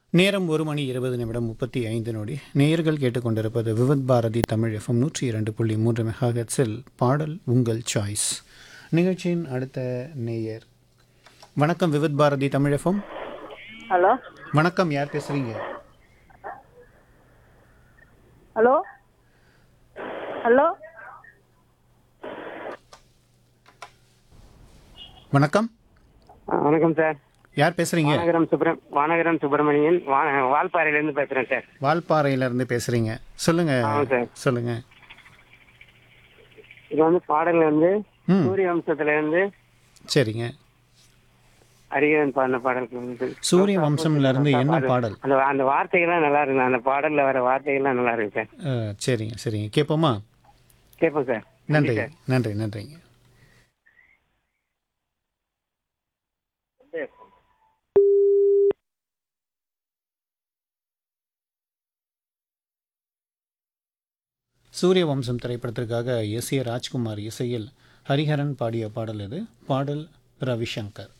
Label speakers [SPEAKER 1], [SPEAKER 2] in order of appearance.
[SPEAKER 1] நேரம் ஒரு மணி இருபது நிமிடம் முப்பத்தி ஐந்து நொடி நேயர்கள் கேட்டுக்கொண்டிருப்பது விவித் பாரதி தமிழ் எஃப்எம் நூற்றி இரண்டு புள்ளி மூன்று மெகாஹெட்ஸில் பாடல் உங்கள் சாய்ஸ் நிகழ்ச்சியின் அடுத்த நேயர் வணக்கம் விவித் பாரதி தமிழ் எஃப்எம்
[SPEAKER 2] ஹலோ
[SPEAKER 1] வணக்கம் யார் பேசுறீங்க
[SPEAKER 2] ஹலோ ஹலோ
[SPEAKER 1] வணக்கம்
[SPEAKER 3] ஆ, வணக்கம் சார்
[SPEAKER 1] யார் பேசுறீங்க
[SPEAKER 3] வானகரம் சுப்ரம் வானகரம் சுப்பிரமணியன் வா- வால்பாறையிலேருந்து பேசுறேன் சார்
[SPEAKER 1] வால்பாறையில இருந்து பேசுறீங்க சொல்லுங்க
[SPEAKER 3] ஆமாம் சார்
[SPEAKER 1] சொல்லுங்க
[SPEAKER 3] இது வந்து பாடல் வந்து
[SPEAKER 1] ம்
[SPEAKER 3] சூரிய வம்சத்துல இருந்து
[SPEAKER 1] சரிங்க
[SPEAKER 3] அரியவன் பாடின பாடலுக்கு வந்து
[SPEAKER 1] சூரிய வம்சம்ல இருந்து என்ன பாடல்
[SPEAKER 3] அந்த அந்த வார்த்தைகள்லாம் நல்லா இருக்கு அந்த பாடல்ல வர வார்த்தைகள்லாம் நல்லா இருக்கு சார்
[SPEAKER 1] அஹ், சரிங்க சரிங்க கேட்போமா
[SPEAKER 3] கேட்போம் சார்
[SPEAKER 1] நன்றி நன்றி நன்றிங்க சூரிய வம்சம் திரைப்படத்திற்காக எஸ் ஏ ராஜ்குமார் இசையில் ஹரிஹரன் பாடிய பாடல் இது பாடல் ரவிசங்கர்